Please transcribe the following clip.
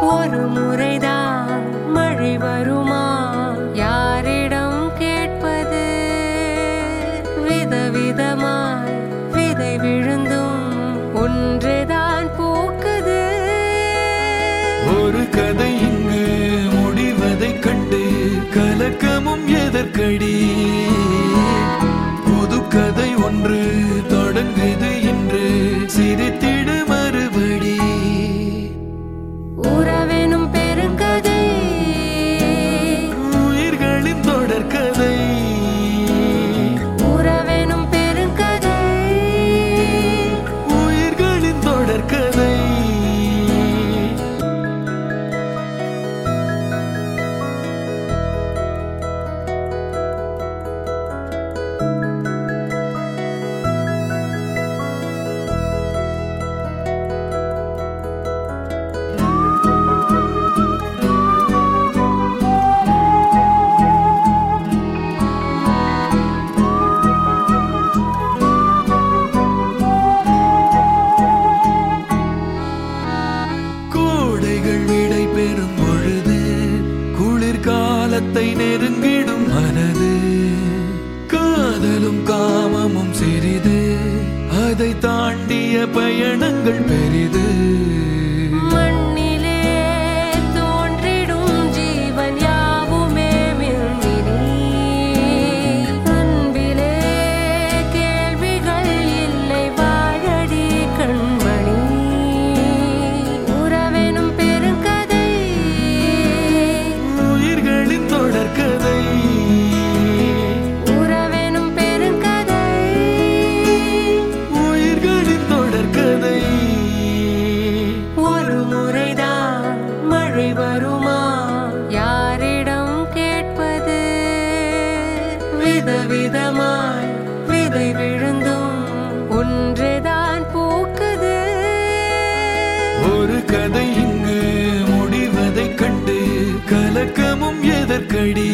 ஒரு முறைதான் மழை வருமா யாரிடம் கேட்பது விதவிதமாய் விதை விழுந்தும் ஒன்றுதான் பூக்குது ஒரு கதை இங்கு முடிவதைக் கண்டு கலக்கமும் எதற்கடி புது கதை ஒன்று தொடங்குது என்று சிரித்திடு மறுபடி உறவெனும் பெருங்கதை உயிர்களின் தொடர்கதை உறவெனும் பெருங்கதை உயிர்களின் தொடர்கதை கோடைகள் விடை பெறும் பொழுது குளிர்காலத்தை நெருங்கிடும் மனது காதலும் காமமும் சிறிது அதை தாண்டிய பயணங்கள் பெரிது மண்ணிலே தோன்றிடும் ஜீவன் யாவுமே மின்மினி அன்பிலே கேள்விகள் இல்லை வாழடி கண்மணி உறவெனும் பெருங்கதை உயிர்களின் தொடர்கதை உறவெனும் பெருங்கதை உயிர்களின் தொடர்கதை ஒரு முறைதான் மழை வருமா யாரிடம் கேட்பது விதவிதமாய் விதை விழுந்தும் ஒன்றுதான் பூக்குது ஒரு கதை இங்கு முடிவதைக் கண்டு கலக்கமும் எதற்கடி